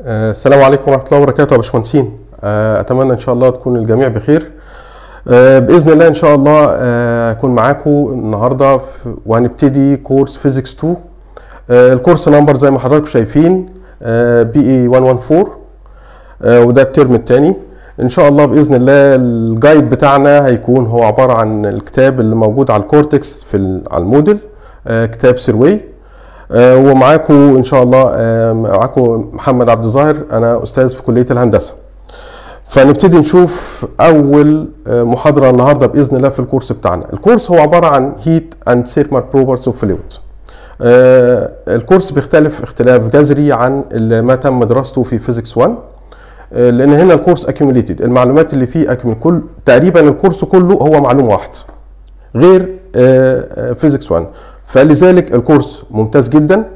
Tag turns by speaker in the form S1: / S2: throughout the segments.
S1: آه، السلام عليكم ورحمة الله وبركاته يا باشمهندسين آه، أتمنى إن شاء الله تكون الجميع بخير آه، بإذن الله إن شاء الله آه، أكون معاكم النهاردة في- وهنبتدي كورس فيزيكس 2 آه، الكورس نمبر زي ما حضراتكم شايفين بي اي 114 آه، وده الترم الثاني ان شاء الله باذن الله الجايد بتاعنا هيكون هو عباره عن الكتاب اللي موجود على الكورتكس في ال- على الموديل آه، كتاب سيروي آه، ومعاكم ان شاء الله آه، معاكم محمد عبد الظاهر انا استاذ في كليه الهندسه فنبتدي نشوف اول آه، محاضره النهارده باذن الله في الكورس بتاعنا الكورس هو عباره عن هيت اند ثيرمال بروبرتيز اوف فلويد الكورس بيختلف اختلاف جذري عن اللي ما تم دراسته في فيزيكس 1 آه، لان هنا الكورس اكيوميليتد المعلومات اللي فيه اكيوميل كل تقريبا الكورس كله هو معلومه واحده غير فيزيكس 1 فلذلك الكورس ممتاز جدا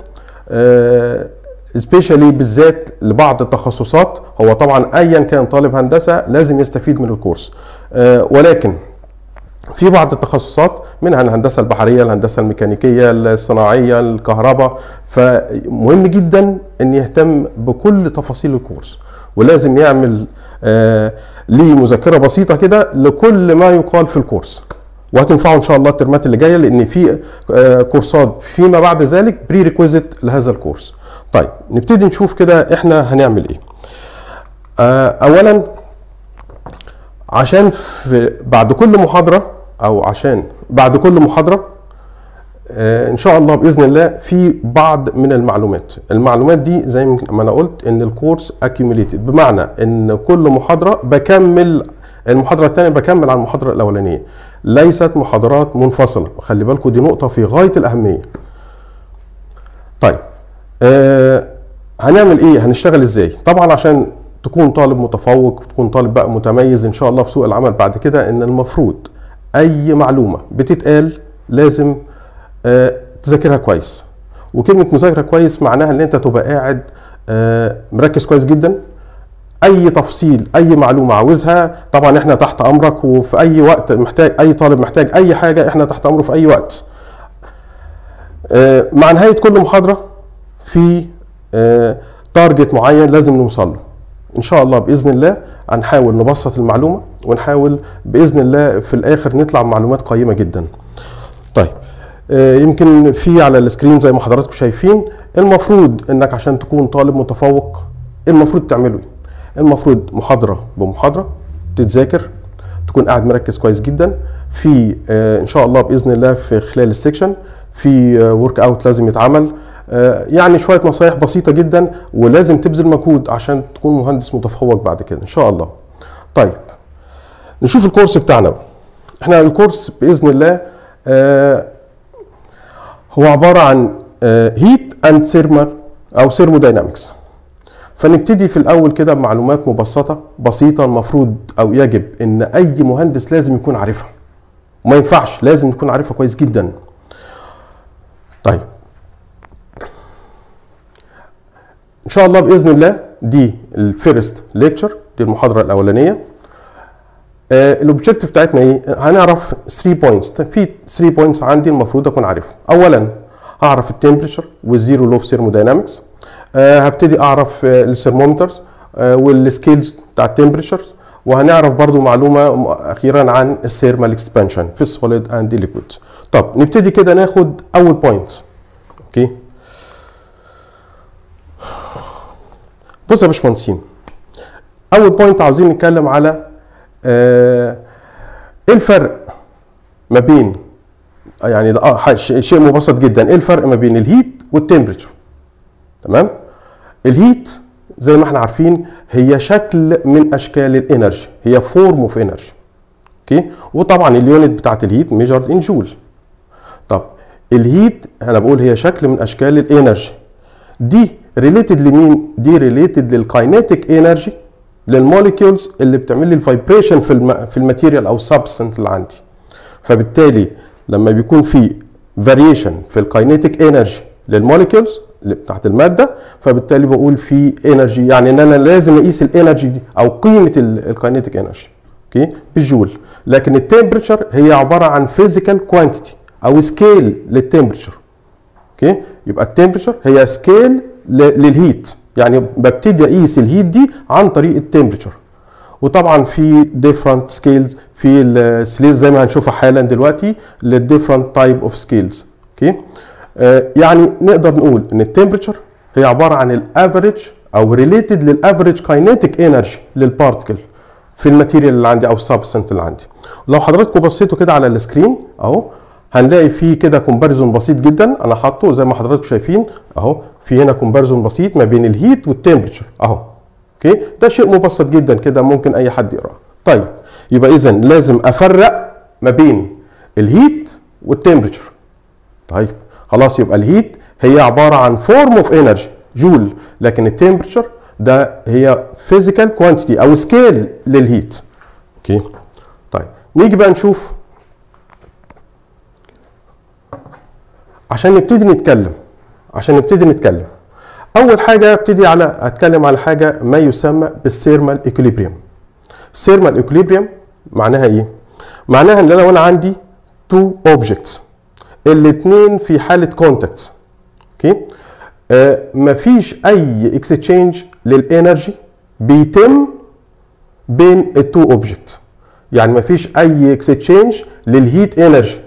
S1: سبيشالي بالذات لبعض التخصصات هو طبعا ايا كان طالب هندسه لازم يستفيد من الكورس آه، ولكن في بعض التخصصات منها الهندسه البحريه الهندسه الميكانيكيه الصناعيه الكهرباء فمهم جدا ان يهتم بكل تفاصيل الكورس ولازم يعمل آه ليه مذكره بسيطه كده لكل ما يقال في الكورس وهتنفعه ان شاء الله الترمات اللي جايه لان في آه كورسات فيما بعد ذلك بري ريكويزيت لهذا الكورس طيب نبتدي نشوف كده احنا هنعمل ايه آه اولا عشان في بعد كل محاضرة أو عشان بعد كل محاضرة آه، إن شاء الله بإذن الله في بعض من المعلومات المعلومات دي زي ما أنا قلت إن الكورس accumulated بمعنى إن كل محاضرة بكمل المحاضرة الثانية بكمل على المحاضرة الأولانية ليست محاضرات منفصلة خلي بالكم دي نقطة في غاية الأهمية طيب آه هنعمل ايه هنشتغل ازاي طبعا عشان تكون طالب متفوق وتكون طالب بقى متميز ان شاء الله في سوق العمل بعد كده ان المفروض اي معلومه بتتقال لازم آه تذاكرها كويس وكلمه مذاكره كويس معناها ان انت تبقى قاعد آه مركز كويس جدا اي تفصيل اي معلومه عاوزها طبعا احنا تحت امرك وفي اي وقت محتاج اي طالب محتاج اي حاجه احنا تحت امره في اي وقت آه، مع نهايه كل محاضره في آه، تارجت معين لازم نوصل له ان شاء الله باذن الله هنحاول نبسط المعلومه ونحاول باذن الله في الاخر نطلع بمعلومات قيمه جدا طيب آه، يمكن في على السكرين زي ما حضراتكم شايفين المفروض انك عشان تكون طالب متفوق المفروض تعمله ايه المفروض محاضره بمحاضره تتذاكر تكون قاعد مركز كويس جدا في آه، ان شاء الله باذن الله في خلال السكشن في ورك اوت لازم يتعمل آه، يعني شويه نصايح بسيطه جدا ولازم تبذل مجهود عشان تكون مهندس متفوق بعد كده ان شاء الله طيب نشوف الكورس بتاعنا بقى. احنا الكورس باذن الله آه، هو عباره عن هيت اند ثيرمال او ثيرموداينامكس فنبتدي في الاول كده بمعلومات مبسطه بسيطه المفروض او يجب ان اي مهندس لازم يكون عارفها وما ينفعش لازم يكون عارفها كويس جدا طيب ان شاء الله باذن الله دي الفيرست ليكتشر دي المحاضره الاولانيه الاوبجيكتيف بتاعتنا ايه هنعرف 3 بوينتس في 3 بوينتس عندي المفروض اكون عارفهم اولا هعرف التمبريتشر والزيرو لو في ثيرموداينامكس هبتدي اعرف الثرمومترز والسكيلز بتاع التمبريتشر وهنعرف برضو معلومه اخيرا عن الثيرمال اكسبانشن في السوليد اند ليكويد طب نبتدي كده ناخد اول بوينت اوكي بص يا باشمهندسين اول بوينت عاوزين نتكلم على آه، ايه الفرق ما بين يعني ده آه، ش- شيء مبسط جدا ايه الفرق ما بين الهيت والتمبريتشر تمام الهيت زي ما احنا عارفين هي شكل من اشكال الانرجي هي فورم اوف انرجي اوكي وطبعا اليونت بتاعت الهيت ميجرد ان جول طب الهيت انا بقول هي شكل من اشكال الانرجي دي ريليتد لمين دي ريليتد للكاينيتيك انرجي للموليكيولز اللي بتعمل لي الفايبريشن في الم... في الماتيريال او السبستنس اللي عندي فبالتالي لما بيكون في فاريشن في الكاينيتيك انرجي للموليكيولز اللي بتاعت الماده فبالتالي بقول في انرجي يعني ان انا لازم اقيس الانرجي دي او قيمه الكاينيتيك انرجي اوكي بالجول لكن التمبريتشر هي عباره عن فيزيكال كوانتيتي او سكيل للتمبريتشر اوكي يبقى التمبريتشر هي سكيل للهيت يعني ببتدي اقيس الهيت دي عن طريق التمبريتشر وطبعا في ديفرنت سكيلز في السليز زي ما هنشوفها حالا دلوقتي للديفرنت تايب اوف سكيلز اوكي آه يعني نقدر نقول ان التمبريتشر هي عباره عن الافريج او ريليتد للافريج كاينيتيك انرجي للبارتكل في الماتيريال اللي عندي او السبستنت اللي عندي لو حضراتكم بصيتوا كده على السكرين اهو هنلاقي فيه كده كومباريزون بسيط جدا انا حاطه زي ما حضراتكم شايفين اهو في هنا كومباريزون بسيط ما بين الهيت والتمبريتشر اهو اوكي ده شيء مبسط جدا كده ممكن اي حد يقراه طيب يبقى اذا لازم افرق ما بين الهيت والتمبريتشر طيب خلاص يبقى الهيت هي عباره عن فورم اوف انرجي جول لكن التمبريتشر ده هي فيزيكال كوانتيتي او سكيل للهيت اوكي طيب نيجي بقى نشوف عشان نبتدي نتكلم عشان نبتدي نتكلم اول حاجه ابتدي على اتكلم على حاجه ما يسمى بالثيرمال ايكوليبريم الثيرمال ايكوليبريم معناها ايه معناها ان لو انا عندي تو اوبجكتس الاثنين في حاله كونتاكت اوكي آه مفيش اي اكستشينج للانرجي بيتم بين التو اوبجكت يعني مفيش اي اكستشينج للهيت انرجي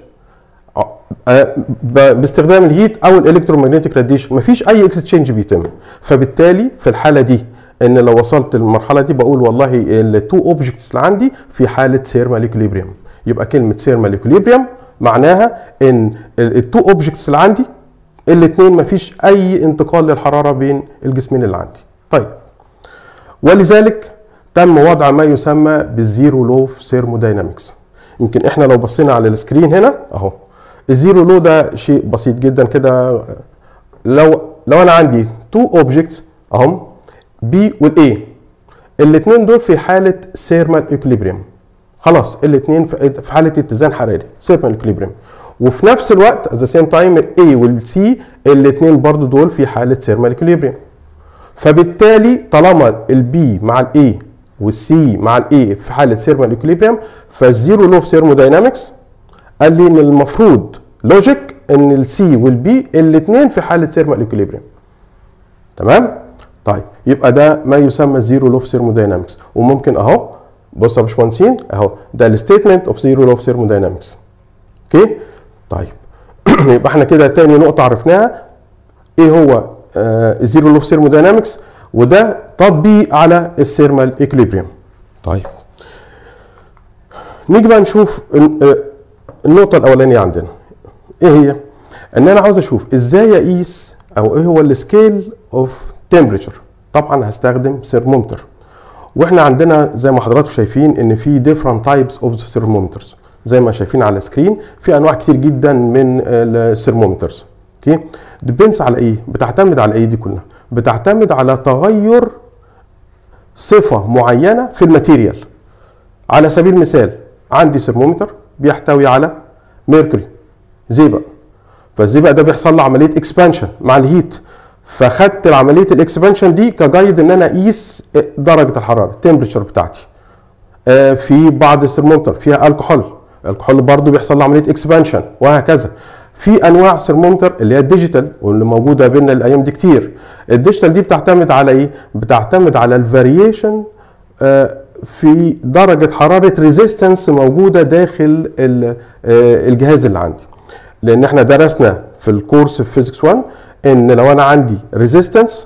S1: باستخدام الهيت او الالكترومagnetic راديشن مفيش اي اكستشينج بيتم فبالتالي في الحاله دي ان لو وصلت للمرحله دي بقول والله التو اوبجكتس اللي عندي في حاله ثيرمال ايكوليبريم يبقى كلمه ثيرمال ايكوليبريم معناها ان التو اوبجكتس اللي عندي الاثنين مفيش اي انتقال للحراره بين الجسمين اللي عندي طيب ولذلك تم وضع ما يسمى بالزيرو لو في ثيرموداينامكس يمكن احنا لو بصينا على السكرين هنا اهو الزيرو لو ده شيء بسيط جدا كده لو لو انا عندي تو اوبجكتس اهم بي والاي الاثنين دول في حاله ثيرمال ايكوليبريم خلاص الاثنين في حاله اتزان حراري ثيرمال ايكوليبريم وفي نفس الوقت at the same time الاي والسي الاثنين برضو دول في حاله ثيرمال ايكوليبريم فبالتالي طالما البي مع الاي والسي مع الاي في حاله ثيرمال ايكوليبريم فالزيرو لو في ثيرموداينامكس قال لي ان المفروض لوجيك ان السي والبي الاثنين في حاله ثيرمال ايكوليبريم تمام طيب يبقى ده ما يسمى زيرو لو في ثيرموداينامكس وممكن اهو بص يا باشمهندسين اهو ده الستيتمنت اوف زيرو لو في ثيرموداينامكس اوكي طيب يبقى احنا كده تاني نقطه عرفناها ايه هو الزيرو لو في ثيرموداينامكس وده تطبيق على الثيرمال ايكوليبريم طيب نيجي بقى نشوف النقطة الأولانية عندنا إيه هي؟ إن أنا عاوز أشوف إزاي أقيس أو إيه هو السكيل أوف تمبريتشر طبعا هستخدم ثيرمومتر واحنا عندنا زي ما حضراتكم شايفين ان في different types of the thermometers زي ما شايفين على السكرين في انواع كتير جدا من الثيرمومترز اوكي ديبينس على ايه بتعتمد على ايه دي كلها بتعتمد على تغير صفه معينه في الماتيريال على سبيل المثال عندي ثرمومتر بيحتوي على ميركوري زئبق فالزئبق ده بيحصل له عمليه اكسبانشن مع الهيت فخدت عمليه الاكسبانشن دي كجايد ان انا اقيس درجه الحراره التمبريتشر بتاعتي آه في بعض الثرمومتر فيها الكحول الكحول برضو بيحصل له عمليه اكسبانشن وهكذا في انواع ثرمومتر اللي هي الديجيتال واللي موجوده بينا الايام دي كتير الديجيتال دي بتعتمد على ايه بتعتمد على الفاريشن آه في درجه حراره ريزيستنس موجوده داخل الجهاز اللي عندي لان احنا درسنا في الكورس في فيزيكس 1 ان لو انا عندي ريزيستنس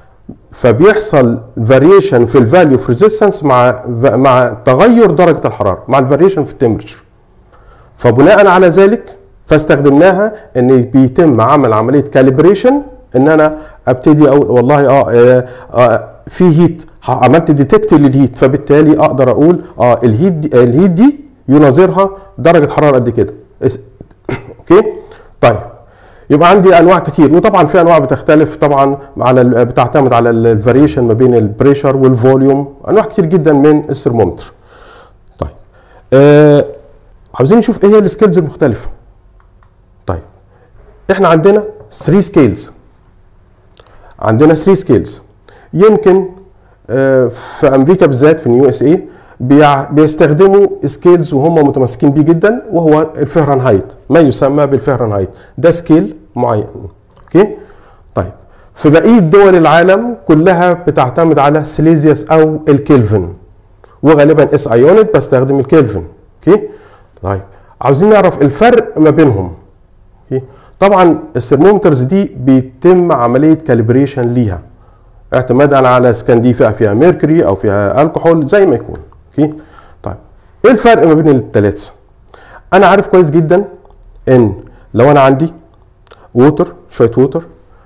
S1: فبيحصل فاريشن في الفاليو في ريزيستنس مع مع تغير درجه الحراره مع الفاريشن في التمبريتشر فبناء على ذلك فاستخدمناها ان بيتم عمل عمليه كاليبريشن ان انا ابتدي اقول والله اه, آه, آه في هيت عملت ديتكت للهيت فبالتالي اقدر اقول اه الهيت دي الهيت دي يناظرها درجه حراره قد كده اوكي طيب يبقى عندي انواع كتير وطبعا في انواع بتختلف طبعا على بتعتمد على الفاريشن ما بين البريشر والفوليوم انواع كتير جدا من الثرمومتر طيب آه عاوزين نشوف ايه هي السكيلز المختلفه طيب احنا عندنا 3 سكيلز عندنا 3 سكيلز يمكن آه في امريكا بالذات في اليو اس اي بيستخدموا سكيلز وهم متمسكين بيه جدا وهو الفهرنهايت ما يسمى بالفهرنهايت ده سكيل معين اوكي طيب في بقيه دول العالم كلها بتعتمد على سيليزيوس او الكلفن وغالبا اس ايونت بستخدم الكلفن اوكي طيب عاوزين نعرف الفرق ما بينهم اوكي طبعا الثرمومترز دي بيتم عمليه كاليبريشن ليها اعتمادا على اذا كان دي فيها فيها ميركوري او فيها الكحول زي ما يكون اوكي طيب ايه الفرق ما بين الثلاثه انا عارف كويس جدا ان لو انا عندي ووتر شويه ووتر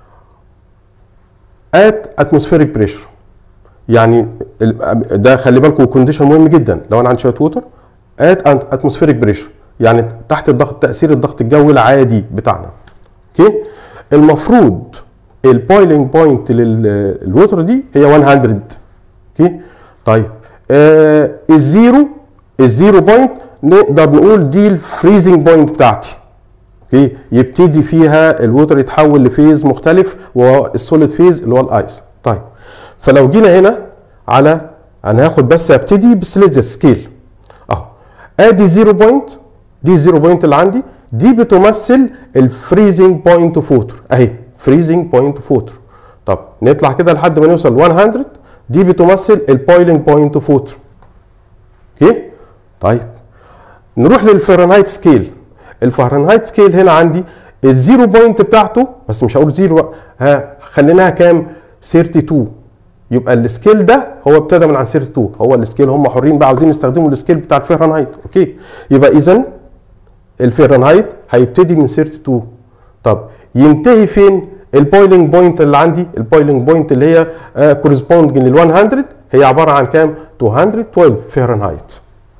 S1: ات اتموسفيريك بريشر يعني ال- ده خلي بالكم كونديشن مهم جدا لو انا عندي شويه ووتر ات اتموسفيريك بريشر يعني تحت الضغط تاثير الضغط الجوي العادي بتاعنا اوكي المفروض البويلنج بوينت للوتر دي هي 100 اوكي طيب آه الزيرو الزيرو بوينت نقدر نقول دي الفريزنج بوينت بتاعتي اوكي يبتدي فيها الوتر يتحول لفيز مختلف وهو السوليد فيز اللي هو الايس طيب فلو جينا هنا على انا هاخد بس ابتدي بالسليزيوس سكيل اهو ادي زيرو بوينت دي الزيرو بوينت اللي عندي دي بتمثل الفريزنج بوينت اوف ووتر اهي فريزنج بوينت اوف ووتر طب نطلع كده لحد ما نوصل 100 دي بتمثل البويلنج بوينت اوف ووتر اوكي طيب نروح للفahrenheit سكيل الفahrenheit سكيل هنا عندي الزيرو بوينت بتاعته بس مش هقول زيرو ها خليناها كام 32 يبقى السكيل ده هو ابتدى من عن 32 هو السكيل هم حرين بقى عاوزين يستخدموا السكيل بتاع الفahrenheit اوكي يبقى اذا الفahrenheit هيبتدي من 32 طب ينتهي فين البويلنج بوينت اللي عندي البويلنج بوينت اللي هي كورسبوندنج لل 100 هي عباره عن كام 212 فahrenheit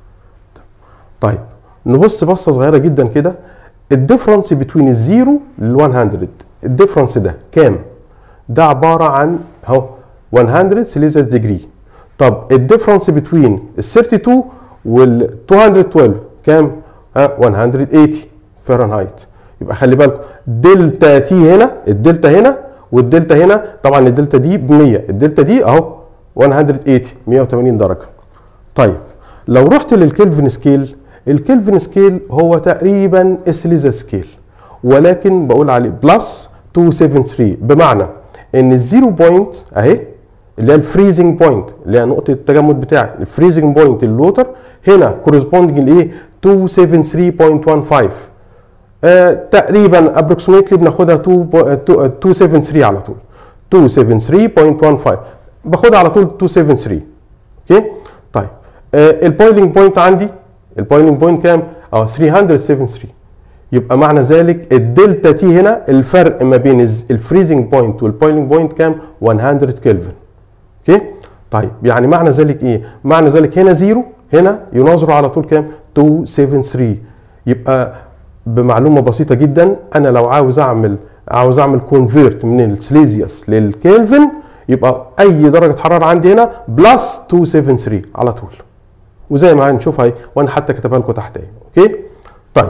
S1: طيب نبص بصه صغيره جدا كده الديفرنس بين الزيرو لل 100 الديفرنس ده كام؟ ده عباره عن اهو 100 سيليزيوس ديجري طب الديفرنس بين ال 32 وال 212 كام؟ ها 180 فahrenheit يبقى خلي بالكم دلتا تي هنا الدلتا هنا والدلتا هنا طبعا الدلتا دي ب 100 الدلتا دي اهو 180 180 درجه طيب لو رحت للكلفن سكيل الكلفن سكيل هو تقريبا السليزا سكيل ولكن بقول عليه بلس 273 بمعنى ان الزيرو بوينت اهي اللي هي الفريزنج بوينت اللي هي نقطه التجمد بتاعي الفريزنج بوينت للوتر هنا كورسبوندنج لايه 273.15 آه تقريبا ابروكسيميتلي بناخدها 2 273 على طول 273.15 باخدها على طول 273 اوكي طيب آه البويلنج بوينت عندي البويلنج بوينت كام؟ اه 373 يبقى معنى ذلك الدلتا تي هنا الفرق ما بين الفريزنج بوينت والبويلنج بوينت كام؟ 100 كلفن اوكي؟ طيب يعني معنى ذلك ايه؟ معنى ذلك هنا زيرو هنا يناظر على طول كام؟ 273 يبقى بمعلومه بسيطه جدا انا لو عاوز اعمل عاوز اعمل كونفيرت من السليزيوس للكلفن يبقى اي درجه حراره عندي هنا بلس 273 على طول وزي ما هنشوف اهي وانا حتى كاتبها لكم تحت اهي اوكي طيب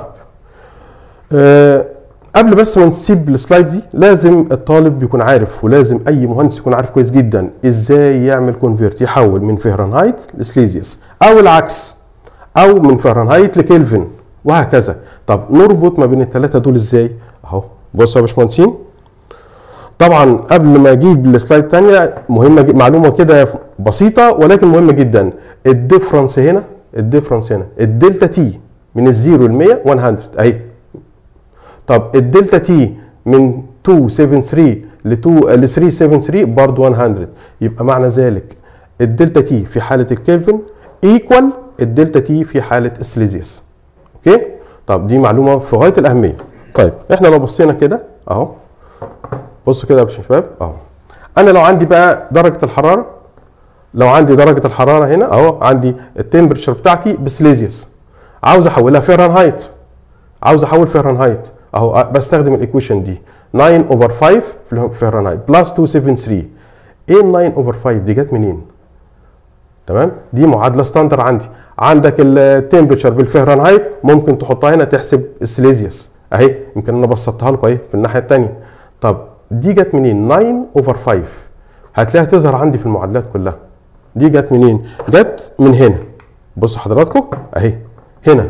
S1: أه قبل بس ما نسيب السلايد دي لازم الطالب يكون عارف ولازم اي مهندس يكون عارف كويس جدا ازاي يعمل كونفيرت يحول من فهرنهايت لسليزيوس او العكس او من فهرنهايت لكلفن وهكذا طب نربط ما بين الثلاثه دول ازاي اهو بصوا يا باشمهندسين طبعا قبل ما اجيب السلايد الثانيه مهمه جد معلومه كده بسيطه ولكن مهمه جدا الديفرنس هنا الديفرنس هنا الدلتا تي من الزيرو ل 100 100 اهي طب الدلتا تي من 273 ل 2 ل 373 برضه 100 يبقى معنى ذلك الدلتا تي في حاله الكلفن ايكوال الدلتا تي في حاله السليزيوس اوكي طب دي معلومه في غايه الاهميه طيب احنا لو بصينا كده اهو بصوا كده يا شباب اهو انا لو عندي بقى درجه الحراره لو عندي درجه الحراره هنا اهو عندي التمبرتشر بتاعتي بسليزيوس عاوز احولها فahrenheit عاوز احول فahrenheit اهو بستخدم الايكويشن دي 9 اوفر 5 في فahrenheit بلس 273 ايه ال 9 اوفر 5 دي جت منين؟ تمام دي معادله ستاندر عندي عندك التمبرتشر بالفahrenheit ممكن تحطها هنا تحسب السليزيوس اهي يمكن انا بسطتها لكم اهي في الناحيه الثانيه طب دي جت منين 9 اوفر 5 هتلاقيها تظهر عندي في المعادلات كلها دي جت منين جت من هنا بصوا حضراتكم اهي هنا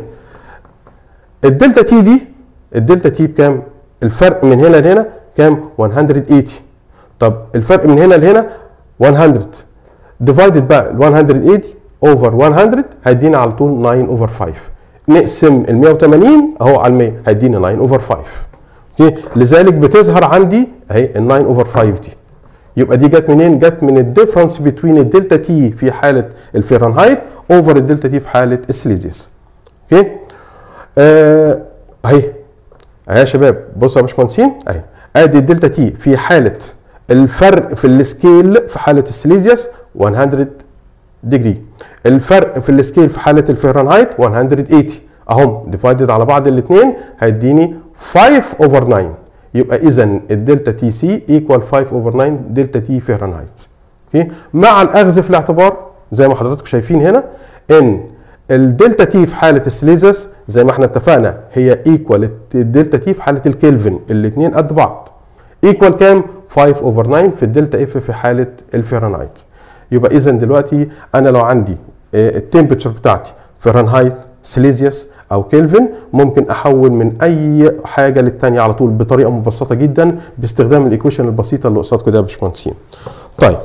S1: الدلتا تي دي الدلتا تي بكام الفرق من هنا لهنا كام 180 طب الفرق من هنا لهنا 100 ديفايدد بقى ال 180 اوفر 100 هيدينا على طول 9 اوفر 5 نقسم ال 180 اهو على ال 100 هيدينا 9 اوفر 5 اوكي لذلك بتظهر عندي اهي ال 9 اوفر 5 دي يبقى دي جت منين؟ جت من الديفرنس بين الدلتا تي في حاله الفahrenheit اوفر الدلتا تي في حاله السليزيوس. اوكي؟ آه، اهي اهي يا شباب بصوا يا باشمهندسين اهي ادي الدلتا تي في حاله الفرق في السكيل في حاله السليزيوس 100 ديجري الفرق في السكيل في حاله الفahrenheit 180 اهم ديفايدد على بعض الاثنين هيديني 5 اوفر 9 يبقى اذا الدلتا تي سي ايكوال 5 اوفر 9 دلتا تي فahrenheit اوكي مع الاخذ في الاعتبار زي ما حضراتكم شايفين هنا ان الدلتا تي في حاله السليزس زي ما احنا اتفقنا هي ايكوال الدلتا تي في حاله الكلفن الاثنين قد بعض ايكوال كام 5 اوفر 9 في الدلتا اف في حاله الفahrenheit يبقى اذا دلوقتي انا لو عندي التمبرتشر بتاعتي فahrenheit سليزيوس او كلفن ممكن احول من اي حاجه للتانيه على طول بطريقه مبسطه جدا باستخدام الايكويشن البسيطه اللي قصادكم ده يا باشمهندسين. طيب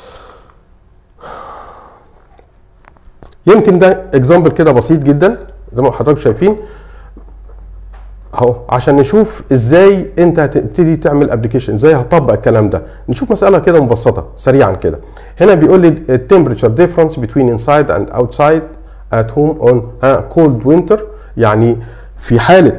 S1: يمكن ده اكزامبل كده بسيط جدا زي ما حضراتكم شايفين اهو عشان نشوف ازاي انت هتبتدي تعمل ابلكيشن ازاي هتطبق الكلام ده نشوف مساله كده مبسطه سريعا كده هنا بيقول لي التمبريتشر ديفرنس between inside and outside at home on ها cold winter يعني في حاله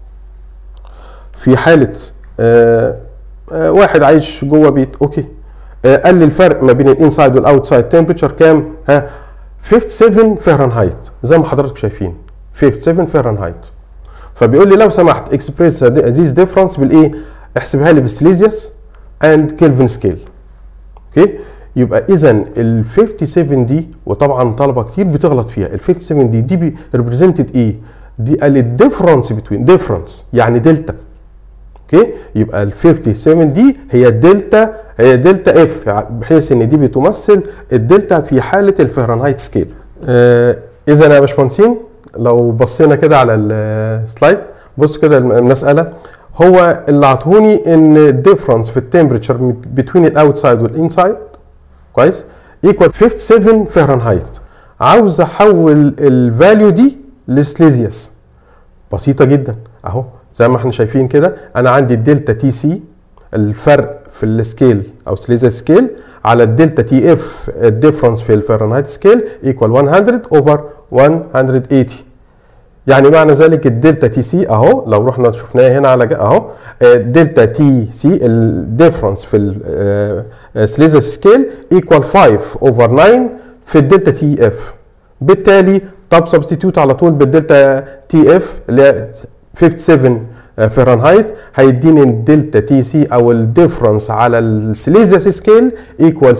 S1: في حاله آه آه واحد عايش جوه بيت اوكي آه قال لي الفرق ما بين الانسايد والاوتسايد تمبريتشر كام ها 57 فahrenheit زي ما حضراتكم شايفين 57 فahrenheit فبيقول لي لو سمحت اكسبريس ذيس ديفرنس بالايه احسبها لي بالسليزيوس اند كلفن سكيل اوكي يبقى اذا ال 57 دي وطبعا طلبه كتير بتغلط فيها ال 57 دي دي ريبريزنتد ايه دي قال الديفرنس بتوين ديفرنس يعني دلتا اوكي يبقى ال 57 دي هي دلتا هي دلتا اف بحيث ان دي بتمثل الدلتا في حاله الفahrenheit سكيل آه اذا يا باشمهندسين لو بصينا كده على السلايد بص كده المساله هو اللي عطوني ان الديفرنس في التمبريتشر بين الاوتسايد والانسايد كويس ايكوال 57 فahrenheit عاوز احول الفاليو دي لسليزيوس بسيطه جدا اهو زي ما احنا شايفين كده انا عندي الدلتا تي سي الفرق في السكيل او سليزيوس سكيل على الدلتا تي اف الديفرنس في الفahrenheit سكيل ايكوال 100 اوفر 180 يعني معنى ذلك الدلتا تي سي اهو لو رحنا شفناها هنا على اهو دلتا تي سي الديفرنس في السليزس سكيل ايكوال 5 اوفر 9 في الدلتا تي اف بالتالي طب سبستيتيوت على طول بالدلتا تي اف اللي هي 57 فahrenheit هيديني الدلتا تي سي او الديفرنس على السليزس سكيل ايكوال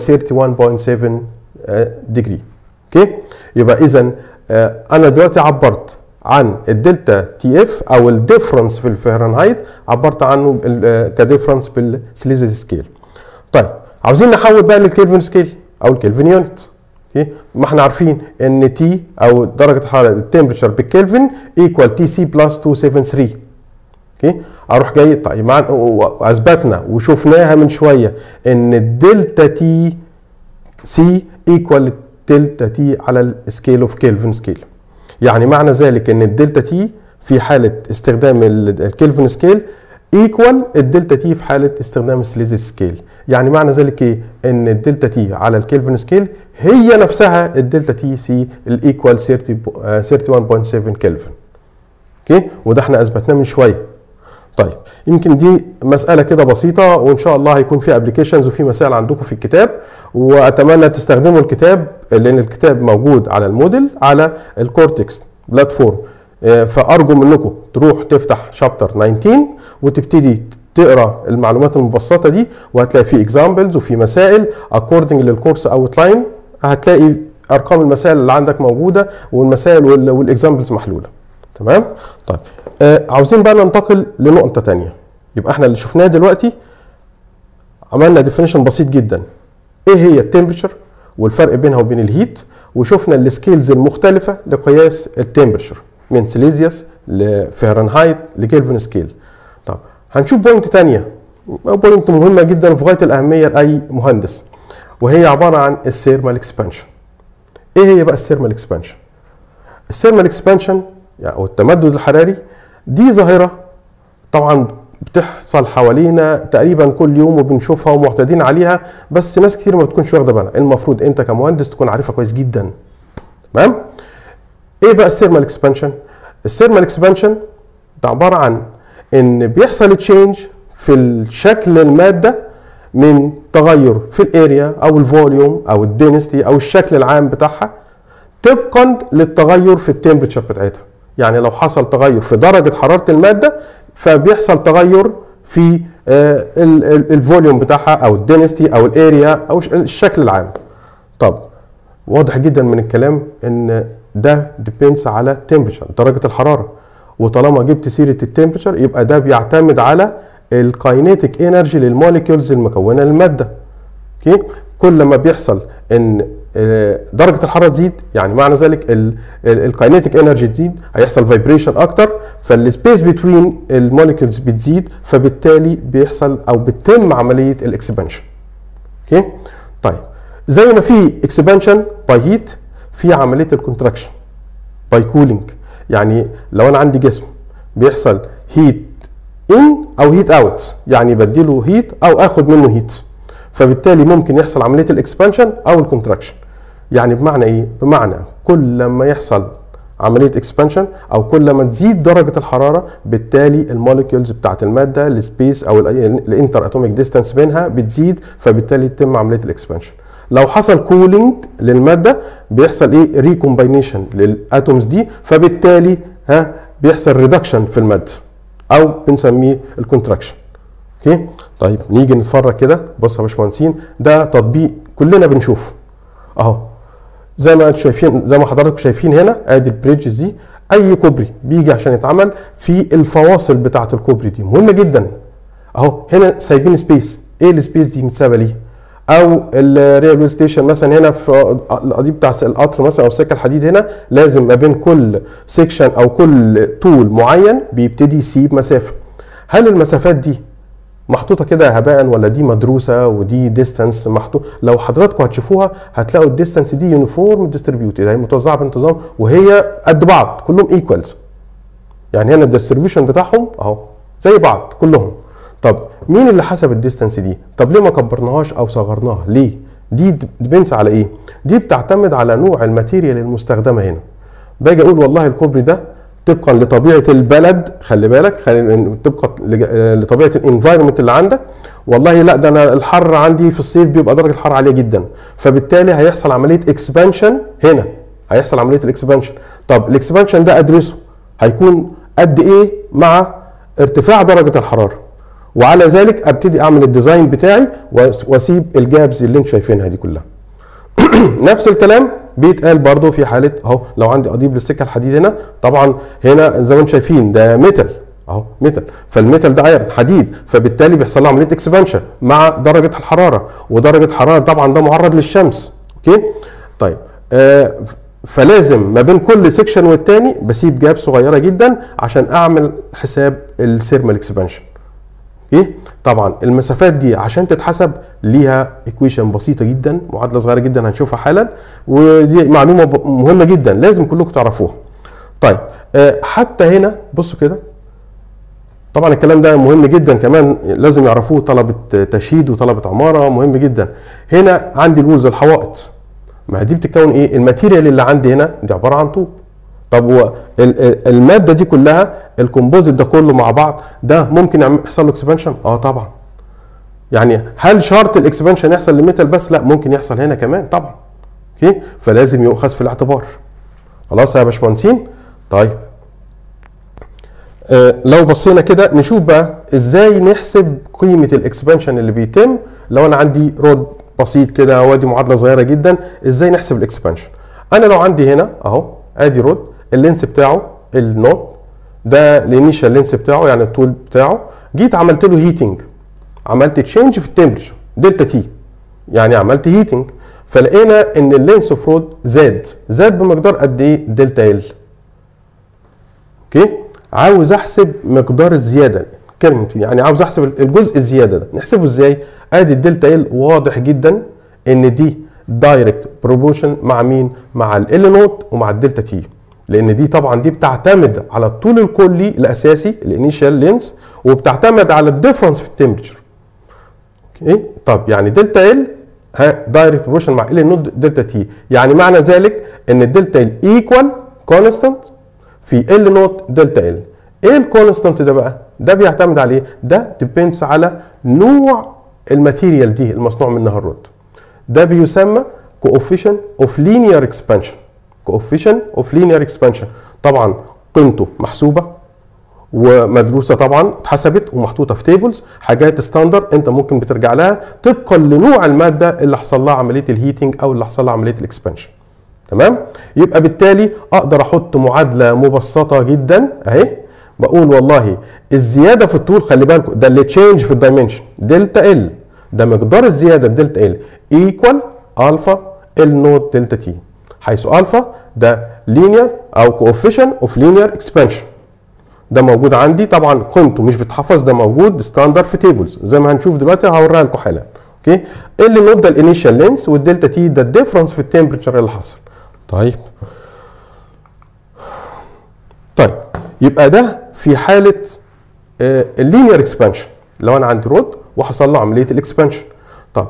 S1: 31.7 ديجري اوكي يبقى اذا انا دلوقتي عبرت عن الدلتا تي اف او الديفرنس في الفahrenheit عبرت عنه كديفرنس بالسليزس سكيل طيب عاوزين نحول بقى للكلفن سكيل او الكلفن يونت اوكي ما احنا عارفين ان تي او درجه الحراره التمبريتشر بالكلفن ايكوال تي سي بلس 273 اوكي اروح جاي طيب مع اثبتنا وشفناها من شويه ان الدلتا تي سي ايكوال دلتا تي على السكيل اوف كلفن سكيل يعني معنى ذلك ان الدلتا تي في حاله استخدام الكلفن سكيل ايكوال الدلتا تي في حاله استخدام السليزيس سكيل يعني معنى ذلك ايه ان الدلتا تي على الكلفن سكيل هي نفسها الدلتا تي سي الايكوال 31.7 كلفن اوكي وده احنا اثبتناه من شويه طيب يمكن دي مساله كده بسيطه وان شاء الله هيكون في ابلكيشنز وفي مسائل عندكم في الكتاب واتمنى تستخدموا الكتاب لان الكتاب موجود على الموديل على الكورتكس بلاتفورم فارجو منكم تروح تفتح شابتر 19 وتبتدي تقرا المعلومات المبسطه دي وهتلاقي في اكزامبلز وفي مسائل اكوردنج للكورس اوت لاين هتلاقي ارقام المسائل اللي عندك موجوده والمسائل والاكزامبلز محلوله تمام طيب آه عاوزين بقى ننتقل لنقطه تانية يبقى احنا اللي شفناه دلوقتي عملنا ديفينيشن بسيط جدا ايه هي التمبريتشر والفرق بينها وبين الهيت وشفنا السكيلز المختلفه لقياس التمبريتشر من سيليزيوس لفahrenheit لكلفن سكيل طب هنشوف بوينت تانية بوينت مهمه جدا في غايه الاهميه لاي مهندس وهي عباره عن السيرمال اكسبانشن ايه هي بقى السيرمال اكسبانشن السيرمال اكسبانشن يعني او التمدد الحراري دي ظاهره طبعا بتحصل حوالينا تقريبا كل يوم وبنشوفها ومعتادين عليها بس ناس كتير ما بتكونش واخده بالها المفروض انت كمهندس تكون عارفها كويس جدا تمام ايه بقى السيرمال اكسبانشن السيرمال اكسبانشن ده عباره عن ان بيحصل تشينج في الشكل الماده من تغير في الاريا او الفوليوم او الدينستي او الشكل العام بتاعها طبقا للتغير في التمبريتشر بتاعتها يعني لو حصل تغير في درجه حراره الماده فبيحصل تغير في الفوليوم بتاعها او الدينستي او الاريا او الشكل العام طب واضح جدا من الكلام ان ده ديبينس على تمبريتشر درجه الحراره وطالما جبت سيره التمبريتشر يبقى ده بيعتمد على الكاينيتيك انرجي للموليكيولز المكونه للماده اوكي كل ما بيحصل ان درجه الحراره تزيد يعني معنى ذلك الكاينيتيك انرجي تزيد هيحصل فايبريشن اكتر فالسبيس بتوين الموليكيولز بتزيد فبالتالي بيحصل او بتتم عمليه الاكسبانشن اوكي طيب زي ما في اكسبانشن باي هيت في عمليه الكونتراكشن باي كولينج يعني لو انا عندي جسم بيحصل هيت ان او هيت اوت يعني بديله هيت او اخد منه هيت فبالتالي ممكن يحصل عمليه الاكسبانشن او الكونتراكشن يعني بمعنى ايه بمعنى كل ما يحصل عمليه اكسبانشن او كل ما تزيد درجه الحراره بالتالي الموليكيولز بتاعت الماده السبيس او الانتر اتوميك ديستانس بينها بتزيد فبالتالي يتم عمليه الاكسبانشن لو حصل كولينج للماده بيحصل ايه ريكومباينيشن للاتومز دي فبالتالي ها بيحصل ريدكشن في الماده او بنسميه الكونتراكشن اوكي طيب نيجي نتفرج كده بص يا باشمهندسين ده تطبيق كلنا بنشوفه اهو زي ما انتم شايفين زي ما حضراتكم شايفين هنا ادي البريدجز دي اي كوبري بيجي عشان يتعمل في الفواصل بتاعه الكوبري دي مهمه جدا اهو هنا سايبين سبيس ايه السبيس دي متسابه ليه او الريلوي ستيشن مثلا هنا في القضيب بتاع القطر مثلا او السكه الحديد هنا لازم ما بين كل سيكشن او كل طول معين بيبتدي يسيب مسافه هل المسافات دي محطوطه كده هباء ولا دي مدروسه ودي ديستانس محطوط لو حضراتكم هتشوفوها هتلاقوا الديستانس دي يونيفورم ديستريبيوتد هي متوزعه بانتظام وهي قد بعض كلهم ايكوالز يعني هنا الديستريبيوشن بتاعهم اهو زي بعض كلهم طب مين اللي حسب الديستانس دي طب ليه ما كبرناهاش او صغرناها ليه دي ديبينس على ايه دي بتعتمد على نوع الماتيريال المستخدمه هنا باجي اقول والله الكوبري ده طبقا لطبيعه البلد خلي بالك خلي طبقا لطبيعه الانفايرمنت اللي عندك والله لا ده انا الحر عندي في الصيف بيبقى درجه الحراره عاليه جدا فبالتالي هيحصل عمليه اكسبانشن هنا هيحصل عمليه الاكسبانشن طب الاكسبانشن ده ادرسه هيكون قد ايه مع ارتفاع درجه الحراره وعلى ذلك ابتدي اعمل الديزاين بتاعي واسيب الجابز اللي انتم شايفينها دي كلها نفس الكلام بيتقال برضو في حاله اهو لو عندي قضيب للسكه الحديد هنا طبعا هنا زي ما انتم شايفين ده ميتال اهو ميتال فالميتال ده ايرن حديد فبالتالي بيحصل له عمليه اكسبانشن مع درجه الحراره ودرجه حراره طبعا ده معرض للشمس اوكي طيب آه فلازم ما بين كل سيكشن والتاني بسيب جاب صغيره جدا عشان اعمل حساب السيرمال اكسبانشن اوكي طبعا المسافات دي عشان تتحسب ليها ايكويشن بسيطه جدا معادله صغيره جدا هنشوفها حالا ودي معلومه مهمه جدا لازم كلكم تعرفوها طيب أه حتى هنا بصوا كده طبعا الكلام ده مهم جدا كمان لازم يعرفوه طلبه تشييد وطلبه عماره مهم جدا هنا عندي الوز الحوائط ما دي بتتكون ايه الماتيريال اللي عندي هنا دي عباره عن طوب طب هو الماده دي كلها الكومبوزيت ده كله مع بعض ده ممكن يحصل له اكسبانشن اه طبعا يعني هل شرط الاكسبانشن يحصل للميتال بس لا ممكن يحصل هنا كمان طبعا اوكي فلازم يؤخذ في الاعتبار خلاص يا باشمهندسين طيب آه لو بصينا كده نشوف بقى ازاي نحسب قيمه الاكسبانشن اللي بيتم لو انا عندي رود بسيط كده وادي معادله صغيره جدا ازاي نحسب الاكسبانشن انا لو عندي هنا اهو ادي رود اللينس بتاعه النوت ده الانيشال لينس بتاعه يعني الطول بتاعه جيت عملت له هيتنج عملت تشينج في التمبريتشر دلتا تي يعني عملت هيتنج فلقينا ان اللينس اوف رود زاد زاد بمقدار قد ايه دلتا ال اوكي عاوز احسب مقدار الزياده كلمه في يعني عاوز احسب الجزء الزياده ده نحسبه ازاي ادي الدلتا ال واضح جدا ان دي دايركت بروبوشن مع مين مع ال نوت ومع الدلتا تي لان دي طبعا دي بتعتمد على الطول الكلي الاساسي الانيشال لينس وبتعتمد على الديفرنس في التمبرتشر اوكي طب يعني دلتا ال دايركت بروبوشن مع ال نوت دلتا تي يعني معنى ذلك ان الدلتا ال ايكوال كونستانت في ال نوت دلتا ال ايه الكونستانت ده بقى ده بيعتمد على ايه ده ديبيندز على نوع الماتيريال دي المصنوع منها الرود ده بيسمى coefficient اوف linear اكسبانشن coefficient اوف linear اكسبانشن طبعا قيمته محسوبه ومدروسه طبعا اتحسبت ومحطوطه في تيبلز حاجات ستاندر انت ممكن بترجع لها طبقا لنوع الماده اللي حصل لها عمليه الهيتنج او اللي حصل لها عمليه الاكسبانشن تمام يبقى بالتالي اقدر احط معادله مبسطه جدا اهي بقول والله الزياده في الطول خلي بالكم ده اللي تشينج في الدايمنشن دلتا ال ده مقدار الزياده دلتا ال ايكوال الفا ال نوت دلتا تي حيث الفا ده لينير او كوفيشن اوف لينير اكسبانشن ده موجود عندي طبعا قيمته مش بتحفظ ده موجود ستاندر في تيبلز زي ما هنشوف دلوقتي هوريها لكم حالا اوكي ال نوت ده الانيشال لينس والدلتا تي ده الديفرنس في التمبريتشر اللي حصل طيب طيب يبقى ده في حاله اللينير اكسبانشن لو انا عندي رود وحصل له عمليه الاكسبانشن طب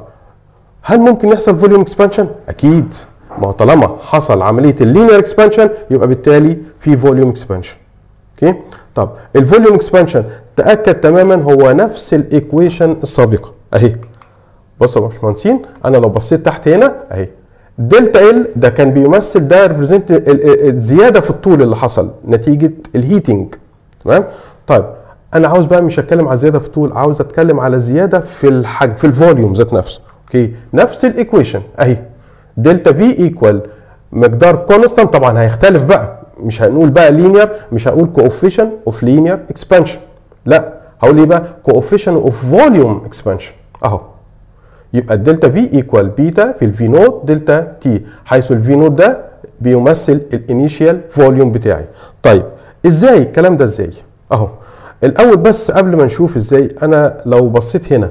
S1: هل ممكن يحصل فوليوم اكسبانشن اكيد ما هو طالما حصل عمليه اللينير اكسبانشن يبقى بالتالي في فوليوم اكسبانشن اوكي طب الفوليوم اكسبانشن تاكد تماما هو نفس الايكويشن السابقه اهي بصوا يا باشمهندسين انا لو بصيت تحت هنا اهي دلتا ال ده كان بيمثل ده ريبريزنت الزياده في الطول اللي حصل نتيجه الهيتنج تمام طيب انا عاوز بقى مش اتكلم على الزياده في الطول عاوز اتكلم على الزياده في الحجم في الفوليوم ذات نفسه اوكي نفس الايكويشن اهي دلتا في ايكوال مقدار كونستانت طبعا هيختلف بقى مش هنقول بقى لينير مش هقول كوفيشن اوف لينير اكسبانشن لا هقول ايه بقى كوفيشن اوف فوليوم اكسبانشن اهو يبقى الدلتا في ايكوال بيتا في الفي نوت دلتا تي حيث الفي نوت ده بيمثل الانيشيال فوليوم بتاعي طيب ازاي الكلام ده ازاي اهو الاول بس قبل ما نشوف ازاي انا لو بصيت هنا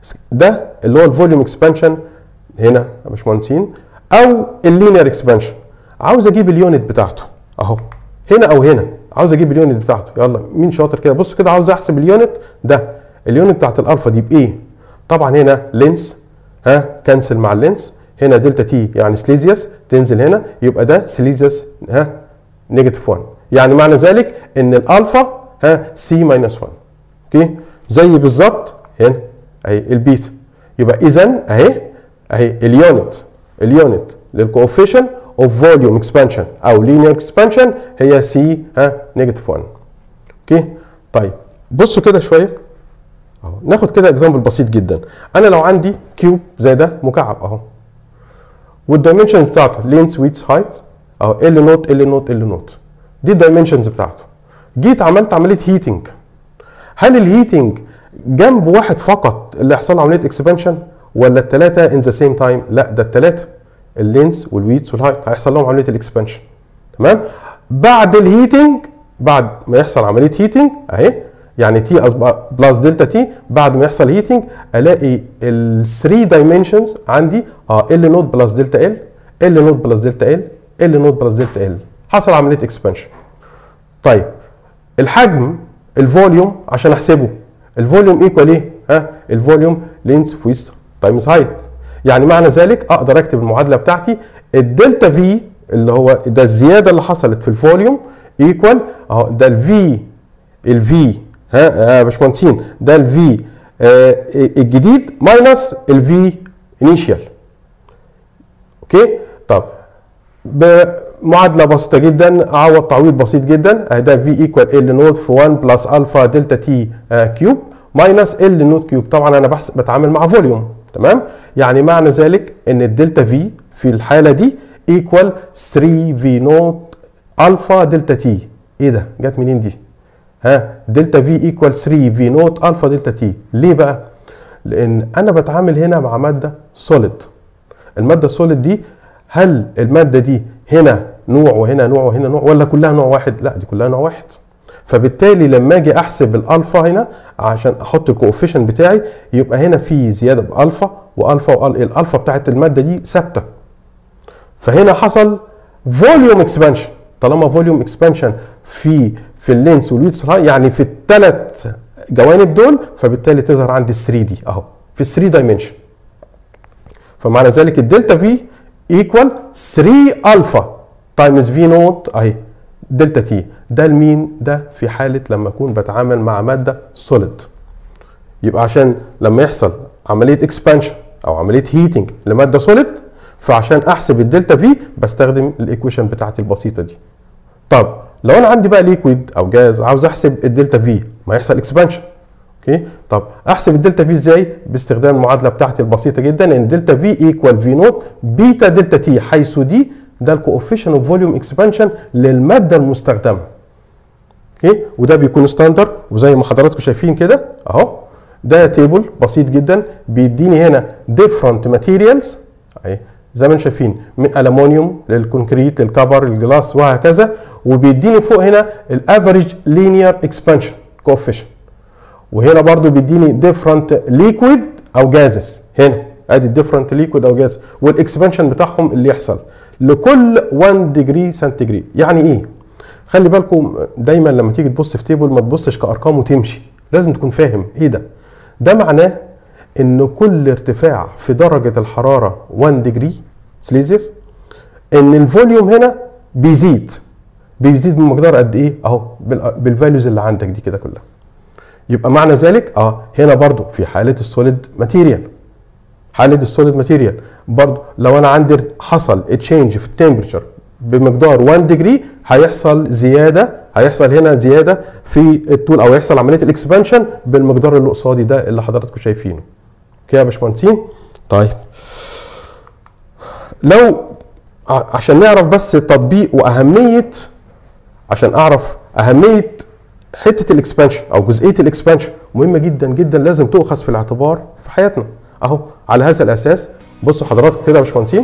S1: ده اللي هو الفوليوم اكسبانشن هنا يا باشمهندسين او اللينير اكسبانشن عاوز اجيب اليونت بتاعته اهو هنا او هنا عاوز اجيب اليونت بتاعته يلا مين شاطر كده بص كده عاوز احسب اليونت ده اليونت بتاعت الالفا دي بايه طبعا هنا لينس ها كنسل مع اللينس هنا دلتا تي يعني سليزيوس تنزل هنا يبقى ده سليزيوس ها نيجاتيف 1 يعني معنى ذلك ان الالفا ها سي ماينس 1 اوكي زي بالظبط هنا اهي البيتا يبقى اذا اهي اهي اليونت اليونت للكوفيشن اوف فوليوم اكسبانشن او لينير اكسبانشن هي سي ها نيجاتيف 1 اوكي طيب بصوا كده شويه اهو ناخد كده اكزامبل بسيط جدا انا لو عندي كيوب زي ده مكعب اهو والدايمنشنز بتاعته لينس ويتس هايت اهو ال نوت ال نوت ال نوت دي الدايمنشنز بتاعته جيت عملت عمليه هيتنج هل الهيتنج جنب واحد فقط اللي يحصل له عمليه اكسبانشن ولا الثلاثه ان ذا سيم تايم لا ده الثلاثه اللينس والويتس والهايت هيحصل لهم عمليه الاكسبانشن تمام بعد الهيتنج بعد ما يحصل عمليه هيتنج اهي يعني تي بلس دلتا تي بعد ما يحصل هيتنج الاقي ال 3 دايمنشنز عندي اه ال نوت بلس دلتا ال ال نوت بلس دلتا ال ال نوت بلس دلتا ال حصل عمليه اكسبانشن طيب الحجم الفوليوم عشان احسبه الفوليوم ايكوال ايه ها الفوليوم لينس فويس تايمز هايت يعني معنى ذلك اقدر اكتب المعادله بتاعتي الدلتا في اللي هو ده الزياده اللي حصلت في الفوليوم ايكوال اهو ده الفي الفي ها يا باشمهندسين ده الفي آه الجديد ماينس الفي انيشال اوكي طب بمعادله بسيطه جدا اعوض تعويض بسيط جدا ده في ايكوال ال نوت في 1 بلس الفا دلتا تي كيوب ماينس ال نوت كيوب طبعا انا بحسب بتعامل مع فوليوم تمام يعني معنى ذلك ان الدلتا في في الحاله دي ايكوال 3 في نوت الفا دلتا تي ايه ده جت منين دي ها دلتا في ايكوال 3 في نوت الفا دلتا تي ليه بقى لان انا بتعامل هنا مع ماده سوليد الماده السوليد دي هل الماده دي هنا نوع وهنا نوع وهنا نوع ولا كلها نوع واحد لا دي كلها نوع واحد فبالتالي لما اجي احسب الالفا هنا عشان احط الكوفيشن بتاعي يبقى هنا في زياده بالفا والفا وال الالفا بتاعت الماده دي ثابته فهنا حصل فوليوم اكسبانشن طالما فوليوم اكسبانشن في في اللينس والويدث يعني في الثلاث جوانب دول فبالتالي تظهر عندي ال 3 دي اهو في ال 3 دايمنشن فمعنى ذلك الدلتا في ايكوال 3 الفا تايمز في نوت اهي دلتا تي ده لمين ده في حاله لما اكون بتعامل مع ماده سوليد يبقى عشان لما يحصل عمليه اكسبانشن او عمليه هيتنج لماده سوليد فعشان احسب الدلتا في بستخدم الايكويشن بتاعتي البسيطه دي طب لو انا عندي بقى ليكويد او جاز عاوز احسب الدلتا في ما يحصل اكسبانشن اوكي طب احسب الدلتا في ازاي باستخدام المعادله بتاعتي البسيطه جدا ان دلتا في ايكوال في نوت بيتا دلتا تي حيث دي ده الكوفيشن اوف فوليوم اكسبانشن للماده المستخدمه اوكي وده بيكون ستاندر وزي ما حضراتكم شايفين كده اهو ده تيبل بسيط جدا بيديني هنا ديفرنت ماتيريالز اهي زي ما انتم شايفين من الومنيوم للكونكريت للكبر للجلاس وهكذا وبيديني فوق هنا الافريج لينير اكسبانشن كوفيشن وهنا برضو بيديني ديفرنت ليكويد او جازز هنا ادي الديفرنت ليكويد او جاز والاكسبانشن بتاعهم اللي يحصل لكل 1 ديجري سنتيجريد يعني ايه خلي بالكم دايما لما تيجي تبص في تيبل ما تبصش كارقام وتمشي لازم تكون فاهم ايه ده ده معناه ان كل ارتفاع في درجه الحراره 1 ديجري سليزيوس ان الفوليوم هنا بيزيد بيزيد بمقدار قد ايه اهو بالفاليوز اللي عندك دي كده كلها يبقى معنى ذلك اه هنا برضو في حاله السوليد ماتيريال حاله السوليد ماتيريال برضو لو انا عندي حصل تشينج في التمبريتشر بمقدار 1 ديجري هيحصل زياده هيحصل هنا زياده في الطول او هيحصل عمليه الاكسبانشن بالمقدار اللي قصادي ده اللي حضراتكم شايفينه اوكي يا باشمهندسين طيب لو عشان نعرف بس التطبيق واهميه عشان اعرف اهميه حته الاكسبانشن او جزئيه الاكسبانشن مهمه جدا جدا لازم تؤخذ في الاعتبار في حياتنا اهو على هذا الاساس بصوا حضراتكم كده يا باشمهندسين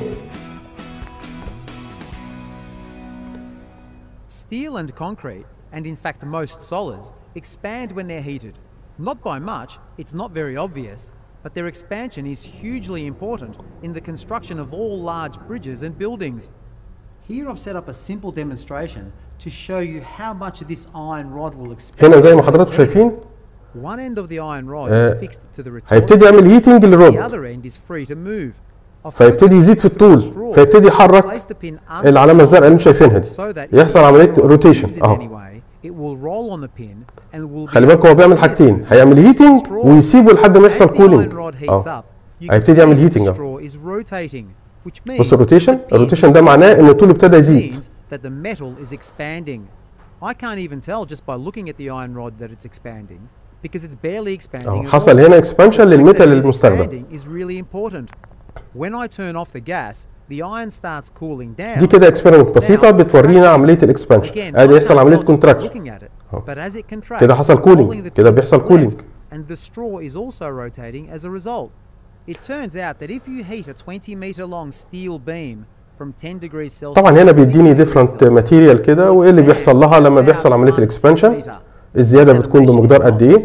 S2: Steel and concrete, and in fact most solids, expand when they're heated. Not by much, it's not very obvious, but their expansion is hugely important in the construction of all large bridges and buildings.
S3: Here I've set up a simple demonstration to show you how much of this iron rod will expand.
S1: هنا زي ما حضراتكم شايفين
S2: One end of the iron rod
S1: آه،
S2: is fixed to the retort,
S1: هيبتدي يعمل هيتنج
S2: the
S1: للرود
S2: other end is free to move. A
S1: فيبتدي يزيد في الطول فيبتدي يحرك
S2: Place the pin under
S1: العلامه الزرقاء اللي انتم شايفينها دي
S2: so that
S1: يحصل
S2: if
S1: عمليه
S2: the rod
S1: روتيشن
S2: moves in any
S1: اهو
S2: way, it will roll on the pin and will
S1: خلي
S2: be
S1: بالك هو بيعمل
S2: seized.
S1: حاجتين هيعمل هيتنج ويسيبه لحد ما يحصل
S2: As the
S1: كولينج
S2: iron rod heats
S1: اهو
S2: up, you can
S1: هيبتدي
S2: see
S1: يعمل
S2: that the
S1: هيتنج اهو
S2: straw is rotating, which means
S1: بص الروتيشن
S2: the pin
S1: الروتيشن ده معناه ان الطول ابتدى يزيد
S2: means that the metal is expanding. I can't even tell just by looking at the iron rod that it's expanding because it's barely expanding.
S1: اهو
S2: at
S1: حصل
S2: all.
S1: هنا اكسبانشن
S2: The fact that
S1: للميتال
S2: it is
S1: المستخدم
S2: expanding is really important. When I turn off the gas, the iron starts cooling down.
S1: دي كده اكسبيرمنت بسيطه
S2: Now,
S1: بتورينا عمليه الاكسبانشن
S2: Again,
S1: ادي
S2: I
S1: يحصل
S2: can't
S1: عمليه
S2: tell just by
S1: كونتراكشن
S2: looking at it,
S1: أهو.
S2: but as it contracts,
S1: كده حصل
S2: it's
S1: cooling.
S2: rolling the
S1: كده
S2: pin
S1: بيحصل
S2: to the
S1: cooling.
S2: left, and the straw is also rotating as a result. It turns out that if you heat a 20 meter long steel beam from 10 degrees Celsius
S1: طبعا هنا
S2: to 50
S1: بيديني
S2: degrees
S1: ديفرنت
S2: Celsius,
S1: ماتيريال كده وايه اللي بيحصل لها لما بيحصل عمليه الاكسبانشن الزياده بتكون بمقدار قد ايه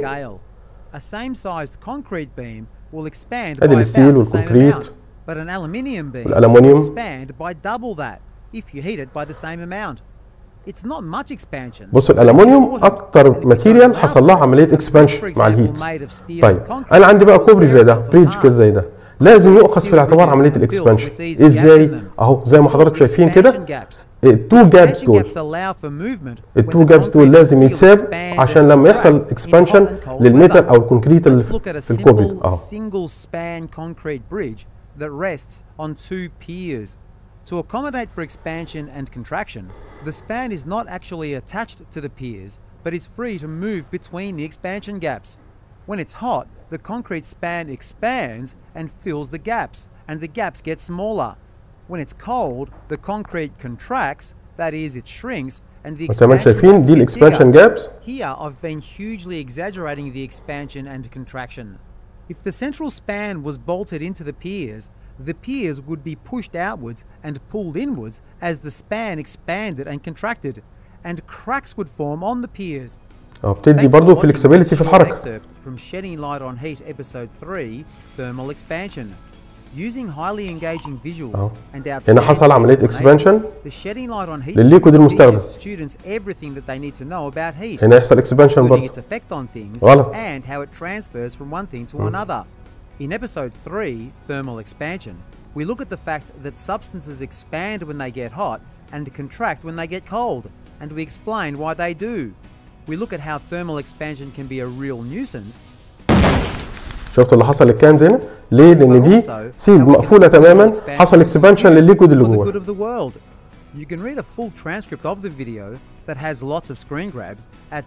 S2: A same-sized concrete beam will expand
S1: أدي
S2: by
S1: الستيل
S2: about the same
S1: والكونكريت
S2: amount, but an aluminium beam
S1: والألمنيوم.
S2: will expand by double that if you heat it by the same amount. It's not much expansion.
S1: بص
S2: but it's
S1: الالومنيوم
S2: important,
S1: اكتر
S2: and if you
S1: ماتيريال
S2: don't allow
S1: حصل لها
S2: for it,
S1: عمليه
S2: a bridge,
S1: اكسبانشن
S2: for
S1: مع
S2: example,
S1: الهيت
S2: made of steel
S1: طيب
S2: and concrete
S1: انا عندي بقى
S2: will
S1: كوبري
S2: tear
S1: زي ده
S2: itself
S1: بريدج
S2: apart.
S1: كده زي ده لازم يؤخذ في
S2: Steel
S1: الاعتبار
S2: bridges
S1: عمليه
S2: are built
S1: الاكسبانشن
S2: with these gaps
S1: ازاي
S2: in them.
S1: اهو زي ما حضرتك شايفين كده
S2: Expansion gaps.
S1: التو جابس
S2: Expansion
S1: دول
S2: gaps allow for movement
S1: التو
S2: when the
S1: جابس دول
S2: concrete
S1: لازم
S2: steel
S1: يتساب
S2: expands
S1: عشان
S2: and
S1: لما يحصل
S2: contracts in
S1: اكسبانشن
S2: hot and cold
S1: للميتال
S2: weather.
S1: او الكونكريت اللي
S2: Let's look at a
S1: في الكوبري
S2: simple
S1: ده اهو
S2: single span concrete bridge that rests on two piers. To accommodate for expansion and contraction, the span is not actually attached to the piers, but is free to move between the expansion gaps. When it's hot, the concrete span expands and fills the gaps, and the gaps get smaller. When it's cold, the concrete contracts, that is, it shrinks, and the
S1: زي ما انتم
S2: expansion
S1: شايفين
S2: gaps
S1: دي
S2: get
S1: الاكسبانشن
S2: bigger.
S1: جابس
S2: Here, I've been hugely exaggerating the expansion and contraction. If the central span was bolted into the piers, the piers would be pushed outwards and pulled inwards as the span expanded and contracted, and cracks would form on the piers.
S1: اه بتدي
S2: Thanks for
S1: برضه
S2: watching
S1: فلكسبيليتي
S2: this
S1: في
S2: short
S1: الحركه
S2: excerpt from Shedding Light on Heat episode 3 Thermal Expansion. Using highly engaging visuals
S1: أهو.
S2: and
S1: هنا
S2: outstanding
S1: حصل عملية
S2: explanations,
S1: expansion
S2: the Shedding Light on Heat
S1: للليكويد
S2: series
S1: المستخدم.
S2: teaches students everything that they need to know about heat.
S1: هنا يحصل اكسبانشن
S2: including
S1: برضه
S2: its effect on things
S1: غلط.
S2: and how it transfers from one thing to another. In episode 3, Thermal Expansion, we look at the fact that substances expand when they get hot and contract when they get cold, and we explain why they do. We look at how thermal expansion can be a real nuisance,
S1: شفتوا اللي حصل للكنز هنا ليه لان
S2: but
S1: دي
S2: also how
S1: سيل
S2: we can
S1: مقفوله
S2: use thermal
S1: تماما
S2: expansion
S1: حصل اكسبانشن
S2: for
S1: للليكويد اللي
S2: the good
S1: جوه
S2: of the world. You can read a full transcript of the video that has lots of screen grabs at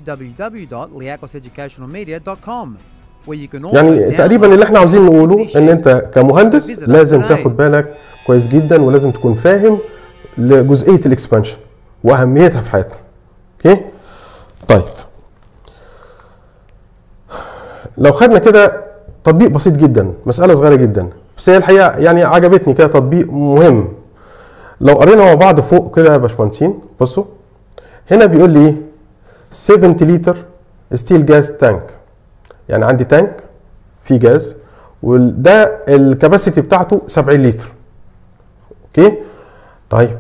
S2: www.liacoseducationalmedia.com where you can also
S1: يعني تقريبا اللي احنا عاوزين نقوله ان انت كمهندس
S2: visit us
S1: لازم
S2: today.
S1: تاخد بالك كويس جدا ولازم تكون فاهم لجزئيه الاكسبانشن واهميتها في حياتنا اوكي طيب لو خدنا كده تطبيق بسيط جدا مساله صغيره جدا بس هي الحقيقه يعني عجبتني كده تطبيق مهم لو قرينا مع بعض فوق كده يا باشمهندسين بصوا هنا بيقول لي ايه 70 لتر ستيل جاز تانك يعني عندي تانك فيه جاز وده الكباسيتي بتاعته 70 لتر اوكي طيب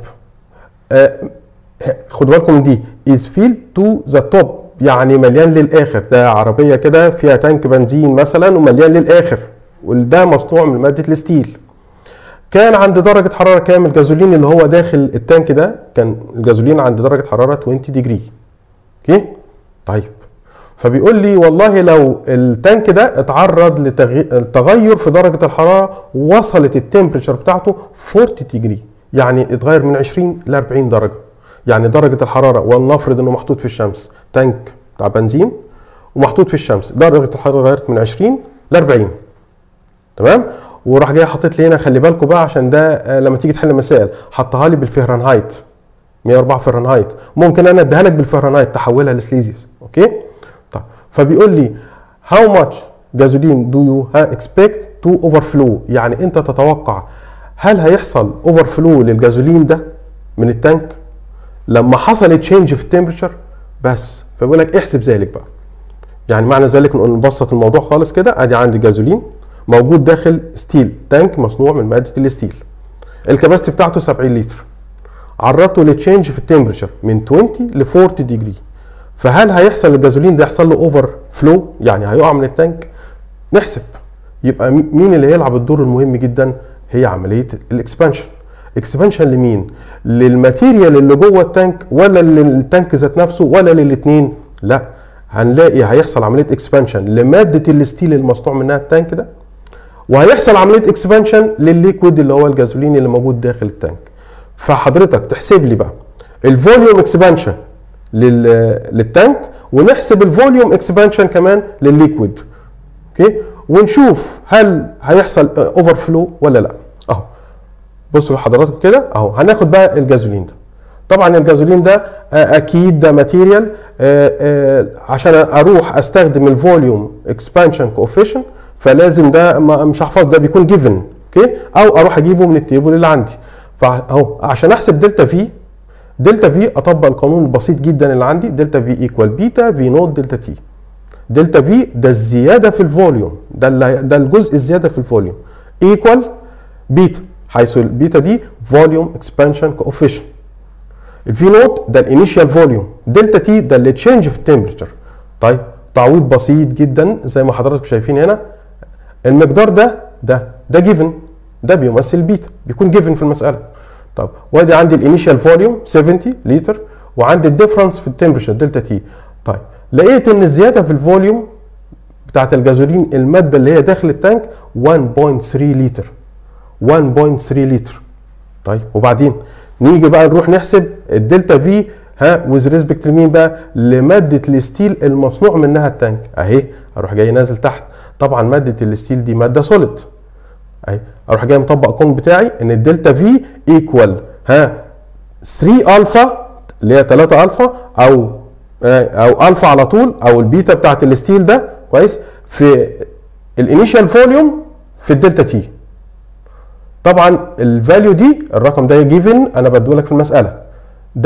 S1: آه خدوا بالكم من دي از فيل تو ذا توب يعني مليان للاخر ده عربيه كده فيها تانك بنزين مثلا ومليان للاخر وده مصنوع من ماده الستيل كان عند درجه حراره كام الجازولين اللي هو داخل التانك ده كان الجازولين عند درجه حراره 20 ديجري اوكي طيب فبيقول لي والله لو التانك ده اتعرض لتغير في درجه الحراره وصلت التمبريتشر بتاعته 40 ديجري يعني اتغير من 20 ل 40 درجه يعني درجه الحراره ولنفرض انه محطوط في الشمس تانك بتاع بنزين ومحطوط في الشمس درجه الحراره اتغيرت من 20 ل 40 تمام وراح جاي حاطط لي هنا خلي بالكم بقى عشان ده آه، لما تيجي تحل مسائل حطها لي بالفهرنهايت 104 فهرنهايت ممكن انا اديها لك بالفهرنهايت تحولها لسليزيوس اوكي طيب فبيقول لي هاو ماتش جازولين دو يو اكسبكت تو اوفر فلو يعني انت تتوقع هل هيحصل اوفر فلو للجازولين ده من التانك لما حصل تشينج في التمبريتشر بس فبيقول لك احسب ذلك بقى يعني معنى ذلك نقول نبسط الموضوع خالص كده ادي عندي جازولين موجود داخل ستيل تانك مصنوع من ماده الستيل الكباستي بتاعته 70 لتر عرضته لتشينج في التمبريتشر من 20 ل 40 ديجري فهل هيحصل الجازولين ده يحصل له اوفر فلو يعني هيقع من التانك نحسب يبقى مي- مين اللي هيلعب الدور المهم جدا هي عمليه الاكسبانشن اكسبانشن لمين للماتيريال اللي جوه التانك ولا للتانك ذات نفسه ولا للاثنين لا هنلاقي هيحصل عمليه اكسبانشن لماده الستيل المصنوع منها التانك ده وهيحصل عمليه اكسبانشن للليكويد اللي هو الجازولين اللي موجود داخل التانك فحضرتك تحسب لي بقى الفوليوم اكسبانشن للتانك ونحسب الفوليوم اكسبانشن كمان للليكويد اوكي ونشوف هل هيحصل اوفر فلو ولا لا اهو بصوا حضراتكم كده اهو هناخد بقى الجازولين ده طبعا الجازولين ده آه، اكيد ده ماتيريال عشان اروح استخدم الفوليوم اكسبانشن كوفيشن فلازم ده ما- مش هحفظ ده بيكون جيفن اوكي او اروح اجيبه من التيبل اللي عندي فاهو عشان احسب دلتا في دلتا في اطبق القانون البسيط جدا اللي عندي دلتا في ايكوال بيتا في نوت دلتا تي دلتا في ده الزياده في الفوليوم ده اللي ده الجزء الزياده في الفوليوم ايكوال بيتا حيث البيتا دي فوليوم اكسبانشن كوفيشن الفي نوت ده الانيشال فوليوم دلتا تي ده اللي تشينج في التمبريتشر طيب تعويض بسيط جدا زي ما حضراتكم شايفين هنا المقدار ده ده ده جيفن ده بيمثل بيتا بيكون جيفن في المساله طب وادي عندي الانيشال فوليوم 70 لتر وعندي الديفرنس في التمبريتشر دلتا تي طيب لقيت ان الزياده في الفوليوم بتاعت الجازولين الماده اللي هي داخل التانك 1.3 لتر 1.3 لتر طيب وبعدين نيجي بقى نروح نحسب الدلتا في ها ويز ريسبكت لمين بقى لماده الستيل المصنوع منها التانك اهي اروح جاي نازل تحت طبعا ماده الستيل دي ماده سوليد اهي اروح جاي مطبق القانون بتاعي ان الدلتا في ايكوال ها 3 الفا اللي هي 3 الفا او آه، او الفا على طول او البيتا بتاعت الستيل ده كويس في الانيشال فوليوم في الدلتا تي طبعا الفاليو دي الرقم ده جيفن انا بديه لك في المساله ده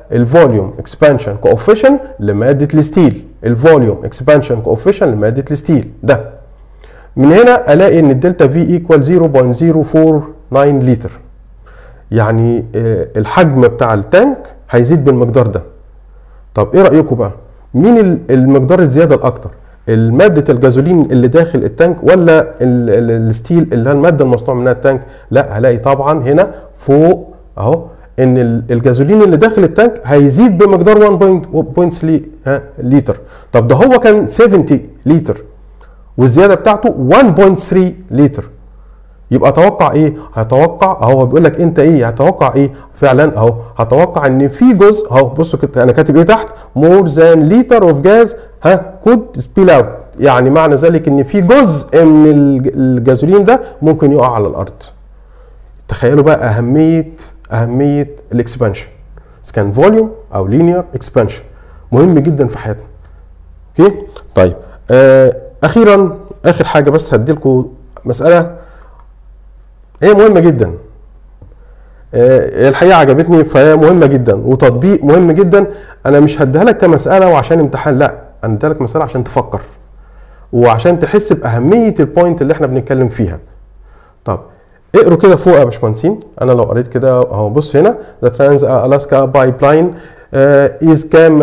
S1: الفوليوم اكسبانشن كوفيشن لماده الستيل الفوليوم اكسبانشن كوفيشن لماده الستيل ده من هنا الاقي ان الدلتا في ايكوال 0.049 لتر يعني آه، الحجم بتاع التانك هيزيد بالمقدار ده طب ايه رايكم بقى مين ال- المقدار الزياده الاكتر المادة الجازولين اللي داخل التانك ولا ال- ال- الستيل اللي هي المادة المصنوع منها التانك لا هلاقي طبعا هنا فوق اهو ان ال- الجازولين اللي داخل التانك هيزيد بمقدار 1.3 ها، لتر طب ده هو كان 70 لتر والزياده بتاعته 1.3 لتر يبقى اتوقع ايه هتوقع اهو بيقول لك انت ايه هتوقع ايه فعلا اهو هتوقع ان في جزء اهو بصوا كده انا كاتب ايه تحت مور ذان لتر اوف جاز ها كود سبيل اوت يعني معنى ذلك ان في جزء من الج- الجازولين ده ممكن يقع على الارض تخيلوا بقى اهميه اهميه الاكسبانشن اذا كان فوليوم او لينير اكسبانشن مهم جدا في حياتنا اوكي طيب آه اخيرا اخر حاجه بس هديلكم مساله هي مهمه جدا آه الحقيقه عجبتني فهي مهمه جدا وتطبيق مهم جدا انا مش هديها لك كمساله وعشان امتحان لا انا هديها لك مساله عشان تفكر وعشان تحس باهميه البوينت اللي احنا بنتكلم فيها طب اقروا كده فوق يا باشمهندسين انا لو قريت كده اهو بص هنا ذا ترانز الاسكا بايب لاين از كام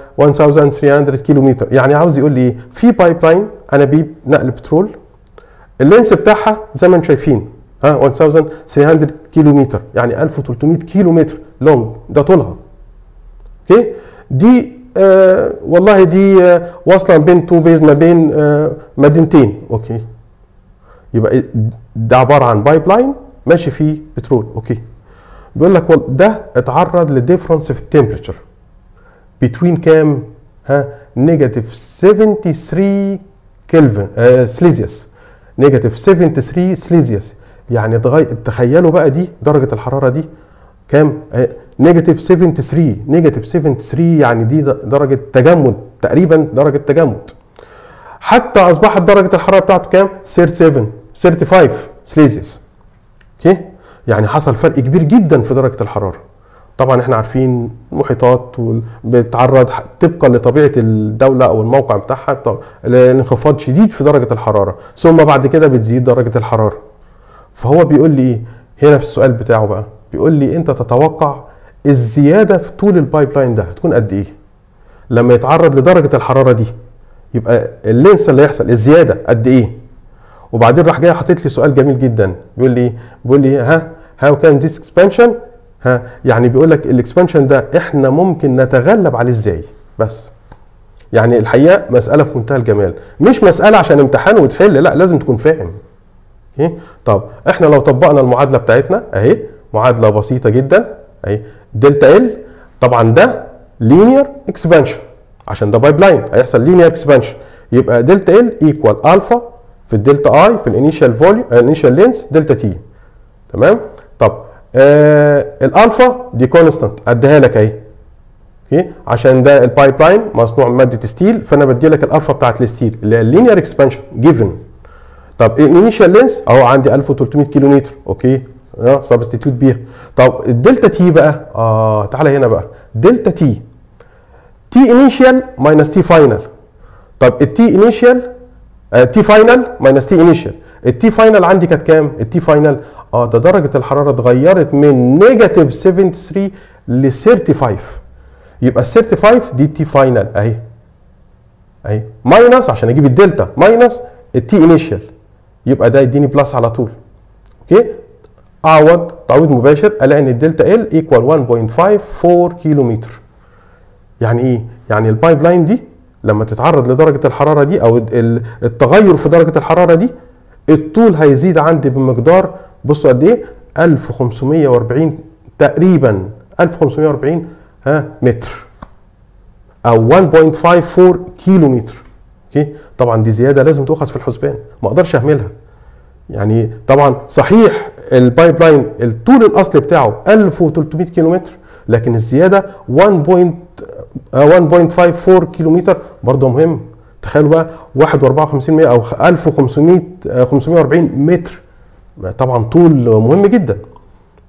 S1: 1300 كيلومتر يعني عاوز يقول لي ايه في بايب لاين انابيب نقل بترول اللينس بتاعها زي ما انتم شايفين ها 1300 كيلومتر يعني 1300 كيلومتر لونج ده طولها اوكي دي آه والله دي آه واصله بين تو بيز ما بين آه مدينتين اوكي يبقى ده عباره عن بايب لاين ماشي فيه بترول اوكي بيقول لك وال- ده اتعرض لديفرنس في التمبريتشر بتوين كام ها نيجاتيف 73 كلفن آه سليزيوس نيجاتيف 73 سليزيوس يعني تغير تخيلوا بقى دي درجه الحراره دي كام نيجاتيف 73 نيجاتيف 73 يعني دي د- درجه تجمد تقريبا درجه تجمد حتى اصبحت درجه الحراره بتاعته كام 37 35 سليزيوس اوكي يعني حصل فرق كبير جدا في درجه الحراره طبعا احنا عارفين المحيطات وال- بتتعرض ح- طبقا لطبيعه الدوله او الموقع بتاعها ط- لانخفاض شديد في درجه الحراره ثم بعد كده بتزيد درجه الحراره فهو بيقول لي ايه هنا في السؤال بتاعه بقى بيقول لي انت تتوقع الزياده في طول البايب لاين ده هتكون قد ايه لما يتعرض لدرجه الحراره دي يبقى اللينس اللي هيحصل الزياده قد ايه وبعدين راح جاي حاطط لي سؤال جميل جدا بيقول لي بيقول لي ها هاو كان ذيس اكسبانشن ها يعني بيقول لك الاكسبانشن ده احنا ممكن نتغلب عليه ازاي بس يعني الحقيقه مساله في منتهى الجمال مش مساله عشان امتحان وتحل لا لازم تكون فاهم اوكي طب احنا لو طبقنا المعادله بتاعتنا اهي معادله بسيطه جدا اهي دلتا ال طبعا ده لينير اكسبانشن عشان ده بايب لاين هيحصل لينير اكسبانشن يبقى دلتا ال ايكوال الفا في الدلتا اي في الانيشال فوليوم الانيشال لينس دلتا تي تمام طب آه الالفا دي كونستانت اديها لك اهي اوكي عشان ده البايب لاين مصنوع من ماده ستيل فانا بدي لك الالفا بتاعت الستيل اللي هي اللينير اكسبانشن جيفن طب الانيشال لينس اهو عندي 1300 كيلو متر اوكي اه سبستيتيوت بيها طب الدلتا تي بقى اه تعالى هنا بقى دلتا تي تي انيشال ماينس تي فاينل طب التي انيشال تي فاينل ماينس تي انيشال التي فاينل عندي كانت كام التي فاينل اه ده درجه الحراره اتغيرت من نيجاتيف 73 ل 35 يبقى ال 35 دي التي فاينل اهي اهي ماينس عشان اجيب الدلتا ماينس التي انيشال يبقى ده يديني بلس على طول اوكي اعوض تعويض مباشر الاقي ان الدلتا ال ايكوال 1.54 كيلو متر يعني ايه يعني البايب لاين دي لما تتعرض لدرجه الحراره دي او ال- التغير في درجه الحراره دي الطول هيزيد عندي بمقدار بصوا قد ايه 1540 تقريبا 1540 ها متر او 1.54 كيلو متر اوكي طبعا دي زياده لازم تؤخذ في الحسبان ما اقدرش اهملها يعني طبعا صحيح البايب لاين الطول الاصلي بتاعه 1300 كيلو متر لكن الزياده 1. آه، 1.54 كيلو متر برضه مهم تخيلوا بقى 1.54 او 1500 آه، 540 متر طبعا طول مهم جدا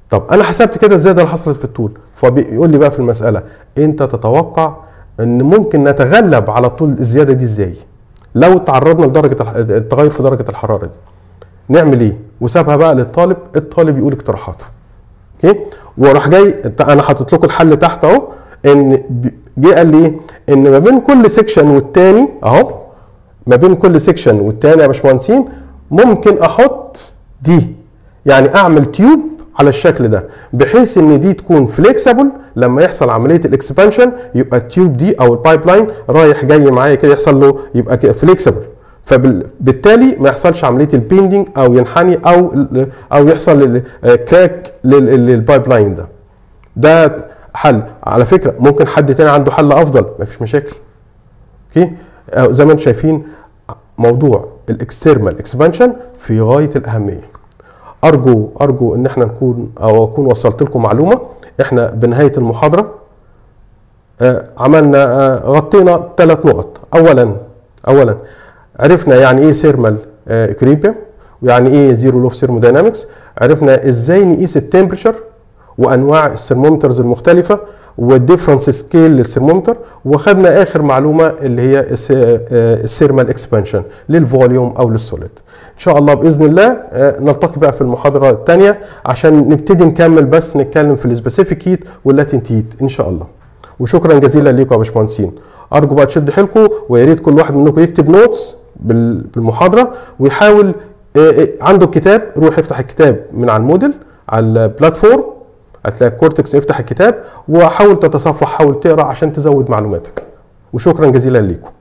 S1: طب انا حسبت كده ازاي ده اللي حصلت في الطول فبيقول لي بقى في المساله انت تتوقع ان ممكن نتغلب على الطول الزياده دي ازاي لو تعرضنا لدرجه الح- التغير في درجه الحراره دي نعمل ايه وسابها بقى للطالب الطالب يقول اقتراحاته اوكي وراح جاي انا حاطط لكم الحل تحت اهو ان ب- جه قال لي ايه ان ما بين كل سيكشن والتاني اهو ما بين كل سيكشن والتاني يا باشمهندسين ممكن احط دي يعني اعمل تيوب على الشكل ده بحيث ان دي تكون فليكسبل لما يحصل عمليه الاكسبانشن يبقى التيوب دي او البايب لاين رايح جاي معايا كده يحصل له يبقى فليكسبل فبالتالي ما يحصلش عمليه البيندنج او ينحني او او يحصل كراك للبايب لاين ده ده حل على فكره ممكن حد تاني عنده حل افضل مفيش مشاكل اوكي آه، زي ما انتم شايفين موضوع الاكسترمال اكسبانشن في غايه الاهميه ارجو ارجو ان احنا نكون او اكون وصلت لكم معلومه احنا بنهايه المحاضره آه، عملنا آه، غطينا ثلاث نقط اولا اولا عرفنا يعني ايه سيرمال اكريبيوم ويعني ايه زيرو لوف ثيرموداينامكس عرفنا ازاي نقيس التمبريتشر وانواع الثرمومترز المختلفه والديفرنس سكيل للثرمومتر وخدنا اخر معلومه اللي هي الس- آه، السيرمال اكسبانشن للفوليوم او للسوليد ان شاء الله باذن الله آه، نلتقي بقى في المحاضره الثانيه عشان نبتدي نكمل بس نتكلم في السبيسيفيك هيت واللاتنت هيت ان شاء الله وشكرا جزيلا ليكم يا باشمهندسين ارجو بقى تشدوا حيلكم ويا ريت كل واحد منكم يكتب نوتس بال- بالمحاضره ويحاول آه، آه، عنده الكتاب روح يفتح الكتاب من على الموديل على البلاتفورم هتلاقي كورتكس افتح الكتاب وحاول تتصفح حاول تقرا عشان تزود معلوماتك وشكرا جزيلا ليكم